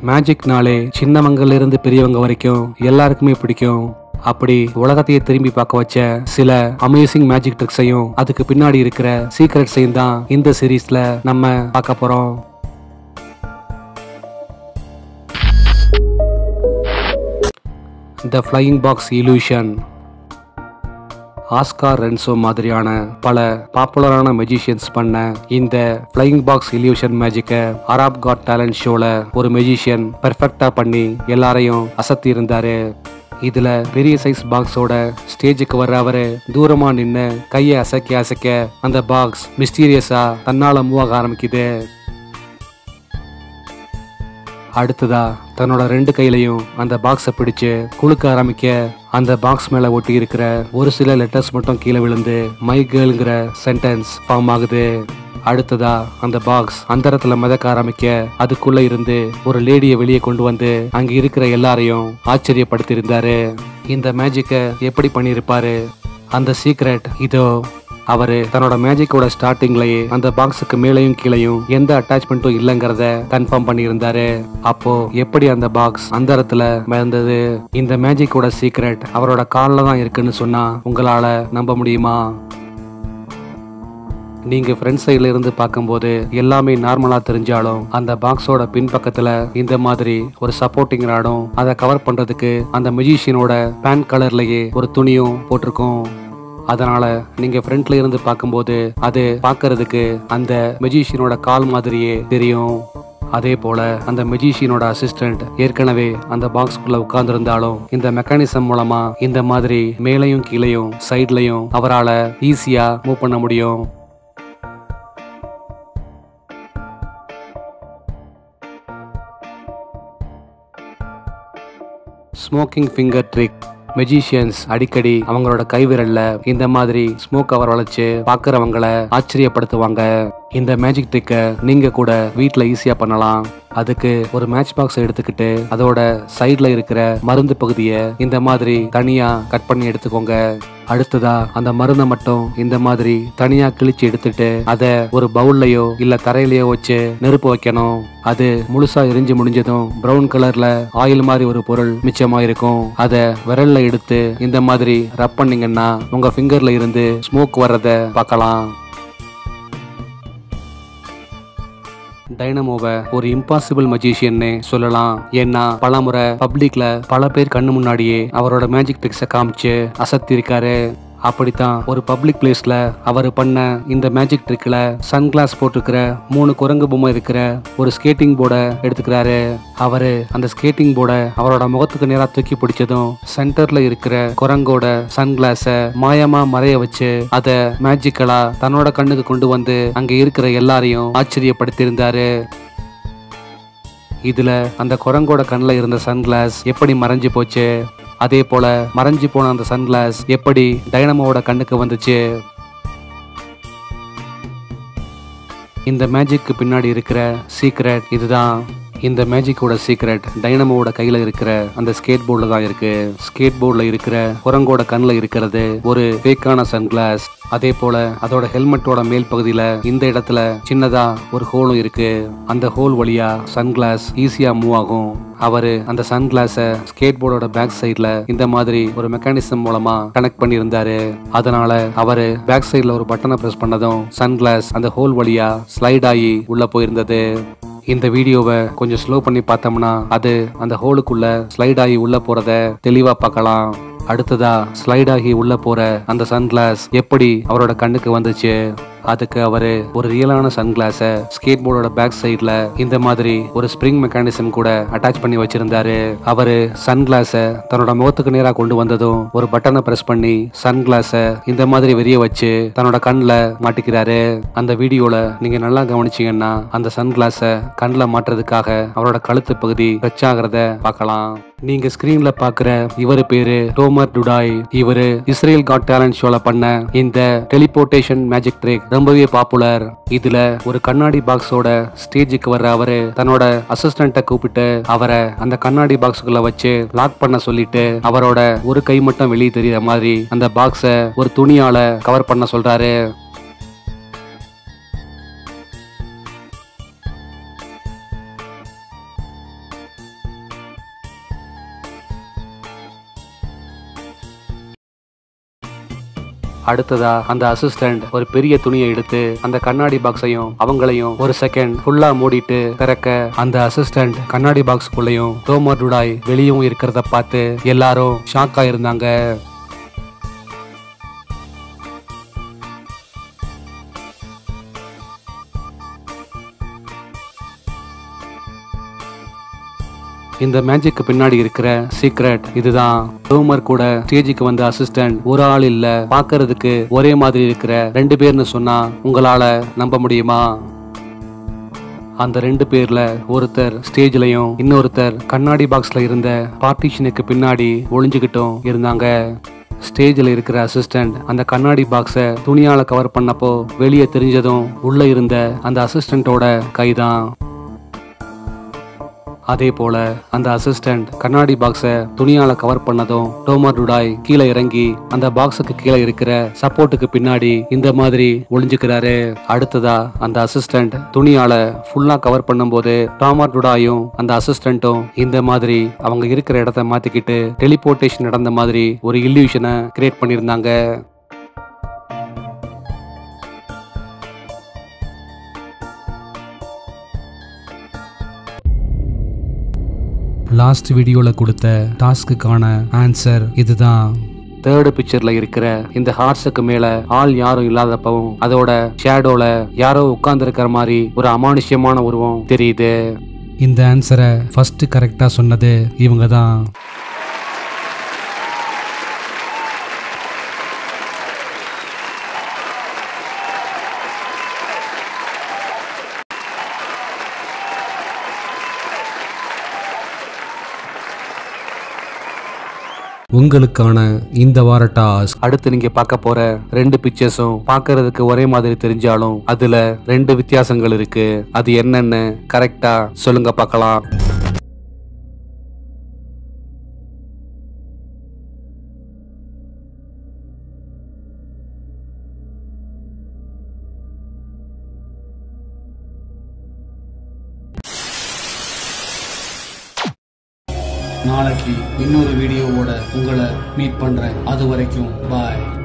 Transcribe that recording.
மேஜிக்னாலே சின்னவங்கல இருந்து பெரியவங்க வரைக்கும் எல்லாருக்குமே பிடிக்கும் அப்படி உலகத்தையே திரும்பி பார்க்க வச்ச சில அமேசிங் மேஜிக் ட்ரிக்ஸையும் அதுக்கு பின்னாடி இருக்கிற சீக்ரெட்ஸையும் தான் இந்த சீரீஸ்ல நம்ம பார்க்க போறோம் the flying box illusion Oscar Renzo மாதிரியான பல பாப்புலரான மெஜிஷியன்ஸ் பண்ண இந்த ஃப்ளையிங் பாக்ஸ் இல்யூஷன் மேஜிக்கை அராப் காட் டேலண்ட் ஷோல ஒரு மெஜிஷியன் பெர்ஃபெக்டா பண்ணி எல்லாரையும் அசத்தி இருந்தாரு இதுல பெரிய சைஸ் பாக்ஸோட ஸ்டேஜுக்கு வர்ற அவரு தூரமா நின்னு கையை அசைக்க அசைக்க அந்த பாக்ஸ் மிஸ்டீரியஸா தன்னால மூவ் ஆக ஆரம்பிக்குது அடுத்ததா தன்னோட ரெண்டு கையிலையும் அந்த பாக்ஸை பிடிச்சு குலுக்க ஆரம்பிக்க அந்த பாக்ஸ் மேல ஒட்டி இருக்கிற ஒரு சில லெட்டர்ஸ் மட்டும் கீழே விழுந்து மை கேர்ள்ங்கிற சென்டென்ஸ் ஃபார்ம் ஆகுது அடுத்ததா அந்த பாக்ஸ் அந்தரத்துல மிதக்க ஆரம்பிக்க அதுக்குள்ள இருந்து ஒரு லேடியை வெளியே கொண்டு வந்து அங்க இருக்கிற எல்லாரையும் ஆச்சரியப்படுத்தியிருந்தாரு இந்த மேஜிக்கை எப்படி பண்ணியிருப்பாரு அந்த சீக்ரெட் இதோ அவரு தன்னோட மேஜிக்கோட ஸ்டார்டிங்லயே அந்த பாக்ஸுக்கு மேலேயும் கீழேயும் எந்த அட்டாச்மெண்ட்டும் இல்லைங்கிறத கன்ஃபார்ம் பண்ணியிருந்தாரு அப்போ எப்படி அந்த பாக்ஸ் அந்த இடத்துல மிதந்தது இந்த மேஜிக்கோட சீக்ரெட் அவரோட காலில் தான் இருக்குன்னு சொன்னா உங்களால நம்ப முடியுமா நீங்க ஃப்ரண்ட் சைடுல இருந்து பார்க்கும்போது எல்லாமே நார்மலா தெரிஞ்சாலும் அந்த பாக்ஸோட பின்பக்கத்துல இந்த மாதிரி ஒரு சப்போர்ட்டிங் ராடும் அதை கவர் பண்றதுக்கு அந்த மெஜிஷியனோட பேண்ட் கலர்லயே ஒரு துணியும் போட்டிருக்கும் அதனால நீங்க ஃப்ரண்ட்ல இருந்து பார்க்கும்போது அது பார்க்கிறதுக்கு அந்த மெஜிஷியனோட கால் மாதிரியே தெரியும் அதே போல அந்த மெஜிஷியனோட அசிஸ்டன்ட் ஏற்கனவே அந்த பாக்ஸ்குள்ள உட்கார்ந்திருந்தாலும் இந்த மெக்கானிசம் மூலமா இந்த மாதிரி மேலையும் கீழையும் சைட்லயும் அவரால் ஈஸியா மூவ் பண்ண முடியும் ஸ்மோக்கிங் ஃபிங்கர் ட்ரிக் மெஜிஷியன்ஸ் அடிக்கடி அவங்களோட கைவிரல்ல இந்த மாதிரி ஸ்மோக் கவர் வளைச்சு பார்க்கறவங்கள ஆச்சரியப்படுத்துவாங்க இந்த மேஜிக் ட்ரிக்கை நீங்க கூட வீட்டில் ஈஸியா பண்ணலாம் அதுக்கு ஒரு மேட்ச் பாக்ஸ் எடுத்துக்கிட்டு அதோட சைடுல இருக்கிற மருந்து பகுதியை இந்த மாதிரி தனியா கட் பண்ணி எடுத்துக்கோங்க அடுத்ததா அந்த மருந்தை மட்டும் இந்த மாதிரி தனியா கிழிச்சு எடுத்துட்டு அதை ஒரு பவுல்லையோ இல்ல தரையிலயோ வச்சு நெருப்பு வைக்கணும் அது முழுசா எரிஞ்சு முடிஞ்சதும் பிரவுன் கலர்ல ஆயில் மாதிரி ஒரு பொருள் மிச்சமா இருக்கும் அதை விரல்ல எடுத்து இந்த மாதிரி ரப் பண்ணீங்கன்னா உங்க ஃபிங்கர்ல இருந்து ஸ்மோக் வர்றத பார்க்கலாம் டைனமோவை ஒரு இம்பாசிபிள் மஜிஷியன்னு சொல்லலாம் ஏன்னா பலமுறை பப்ளிக்ல பல பேர் கண்ணு முன்னாடியே அவரோட மேஜிக் ட்ரிக்ஸை காமிச்சு அசத்தி இருக்காரு அப்படித்தான் ஒரு பப்ளிக் பிளேஸ்ல அவர் பண்ண இந்த மேஜிக் ட்ரிக்ல சன்கிளாஸ் போட்டிருக்கிற மூணு குரங்கு பொம்மை இருக்கிற ஒரு ஸ்கேட்டிங் போர்டை எடுத்துக்கிறாரு அவரு அந்த ஸ்கேட்டிங் போர்டை அவரோட முகத்துக்கு நேரா தூக்கி பிடிச்சதும் சென்டர்ல இருக்கிற குரங்கோட சன்கிளாஸை மாயமா மறைய வச்சு அதை மேஜிக்கலா தன்னோட கண்ணுக்கு கொண்டு வந்து அங்க இருக்கிற எல்லாரையும் ஆச்சரியப்படுத்தியிருந்தாரு இதுல அந்த குரங்கோட கண்ணில் இருந்த சன்கிளாஸ் எப்படி மறைஞ்சு போச்சு அதே போல மறைஞ்சு போன அந்த சன்கிளாஸ் எப்படி டைனமோவோட கண்ணுக்கு வந்துச்சு இந்த மேஜிக்கு பின்னாடி இருக்கிற சீக்ரெட் இதுதான் இந்த மேஜிக்கோட சீக்ரெட் டைனமோவோட கையில இருக்கிற அந்த ஸ்கேட் போர்டில் தான் இருக்கு ஸ்கேட் போர்டில் இருக்கிற குரங்கோட கண்ணில் இருக்கிறது ஒரு ஃபேக்கான சன்கிளாஸ் அதே போல அதோட ஹெல்மெட்டோட மேல் பகுதியில இந்த இடத்துல சின்னதா ஒரு ஹோலும் இருக்கு அந்த ஹோல் வழியா சன்கிளாஸ் ஈஸியா மூவ் ஆகும் அவரு அந்த சன்கிளாஸை ஸ்கேட் போர்டோட பேக் சைட்ல இந்த மாதிரி ஒரு மெக்கானிசம் மூலமா கனெக்ட் பண்ணியிருந்தாரு அதனால அவரு பேக் சைட்ல ஒரு பட்டனை பிரஸ் பண்ணதும் சன்கிளாஸ் அந்த ஹோல் வழியா ஸ்லைட் ஆகி உள்ள போயிருந்தது இந்த வீடியோவை கொஞ்சம் ஸ்லோ பண்ணி பார்த்தோம்னா அது அந்த ஹோலுக்குள்ள ஸ்லைட் ஆகி உள்ள போறத தெளிவா பார்க்கலாம் அடுத்ததா ஸ்லைட் ஆகி உள்ள போற அந்த சன்கிளாஸ் எப்படி அவரோட கண்ணுக்கு வந்துச்சு அதுக்கு அவரு ஒரு ரியலான சன்கிளாஸை ஸ்கேட் போர்டோட பேக் சைட்ல இந்த மாதிரி ஒரு ஸ்ப்ரிங் மெக்கானிசம் கூட அட்டாச் பண்ணி வச்சிருந்தாரு அவரு சன்கிளாஸை தன்னோட முகத்துக்கு நேரா கொண்டு வந்ததும் ஒரு பட்டனை பிரஸ் பண்ணி சன்கிளாஸை இந்த மாதிரி வெளிய வச்சு தன்னோட கண்ணில் மாட்டிக்கிறாரு அந்த வீடியோல நீங்க நல்லா கவனிச்சீங்கன்னா அந்த சன்கிளாஸை கண்ணில் மாட்டுறதுக்காக அவரோட கழுத்து பகுதி டச் ஆகிறத பார்க்கலாம் நீங்க ஸ்கிரீன்ல பாக்குற இவர் பேரு டோமர் டுடாய் இவரு இஸ்ரேல் காட் டேலண்ட் ஷோல பண்ண இந்த டெலிபோர்டேஷன் மேஜிக் ட்ரிக் ரொம்பவே பாப்புலர் இதுல ஒரு கண்ணாடி பாக்ஸோட ஸ்டேஜுக்கு வர்ற அவரு தன்னோட அசிஸ்டண்ட்டை கூப்பிட்டு அவரை அந்த கண்ணாடி பாக்ஸுக்குள்ள வச்சு லாக் பண்ண சொல்லிட்டு அவரோட ஒரு கை மட்டும் வெளியே தெரியுற மாதிரி அந்த பாக்ஸை ஒரு துணியால கவர் பண்ண சொல்றாரு அடுத்ததா அந்த அசிஸ்டன்ட் ஒரு பெரிய துணியை எடுத்து அந்த கண்ணாடி பாக்ஸையும் அவங்களையும் ஒரு செகண்ட் ஃபுல்லா மூடிட்டு திறக்க அந்த அசிஸ்டன்ட் கண்ணாடி பாக்ஸ்குள்ளேயும் டோமர் டுடாய் வெளியும் இருக்கிறத பார்த்து எல்லாரும் ஷாக் ஆயிருந்தாங்க இந்த மேஜிக்கு பின்னாடி இருக்கிற சீக்ரெட் இதுதான் டோமர் கூட ஸ்டேஜுக்கு வந்த அசிஸ்டன்ட் ஒரு ஆள் இல்ல பார்க்கிறதுக்கு ஒரே மாதிரி இருக்கிற ரெண்டு பேர்னு சொன்னா உங்களால நம்ப முடியுமா அந்த ரெண்டு பேர்ல ஒருத்தர் ஸ்டேஜ்லயும் இன்னொருத்தர் கண்ணாடி பாக்ஸ்ல இருந்த பார்ட்டிஷனுக்கு பின்னாடி ஒளிஞ்சுக்கிட்டும் இருந்தாங்க ஸ்டேஜில் இருக்கிற அசிஸ்டன்ட் அந்த கண்ணாடி பாக்ஸை துணியால கவர் பண்ணப்போ வெளியே தெரிஞ்சதும் உள்ள இருந்த அந்த அசிஸ்டன்ட்டோட கைதான் அதே போல அந்த அசிஸ்டன்ட் கண்ணாடி பாக்ஸை துணியால கவர் பண்ணதும் டோமர் டுடாய் கீழே இறங்கி அந்த பாக்ஸுக்கு கீழே இருக்கிற சப்போர்ட்டுக்கு பின்னாடி இந்த மாதிரி ஒளிஞ்சுக்கிறாரு அடுத்ததா அந்த அசிஸ்டன்ட் துணியால ஃபுல்லா கவர் பண்ணும்போது டாமர் டுடாயும் அந்த அசிஸ்டன்ட்டும் இந்த மாதிரி அவங்க இருக்கிற இடத்த மாத்திக்கிட்டு டெலிபோர்டேஷன் நடந்த மாதிரி ஒரு இல்யூஷனை கிரியேட் பண்ணியிருந்தாங்க லாஸ்ட் வீடியோவில் கொடுத்த டாஸ்க்குக்கான ஆன்சர் இதுதான் தேர்டு பிக்சர்ல இருக்கிற இந்த ஹார்ஸுக்கு மேல ஆள் யாரும் இல்லாதப்பவும் அதோட ஷேடோல யாரோ உட்கார்ந்து இருக்கிற மாதிரி ஒரு அமானுஷ்யமான உருவம் தெரியுது இந்த ஆன்சரை ஃபர்ஸ்ட் கரெக்டா சொன்னது இவங்க தான் உங்களுக்கான இந்த வார டாஸ்க் அடுத்து நீங்க பார்க்க போற ரெண்டு பிக்சர்ஸும் பார்க்கிறதுக்கு ஒரே மாதிரி தெரிஞ்சாலும் அதுல ரெண்டு வித்தியாசங்கள் இருக்கு அது என்னன்னு கரெக்டா சொல்லுங்க பார்க்கலாம் நாளைக்கு இன்னொரு வீடியோவோட உங்களை மீட் பண்றேன் அது வரைக்கும் பாய்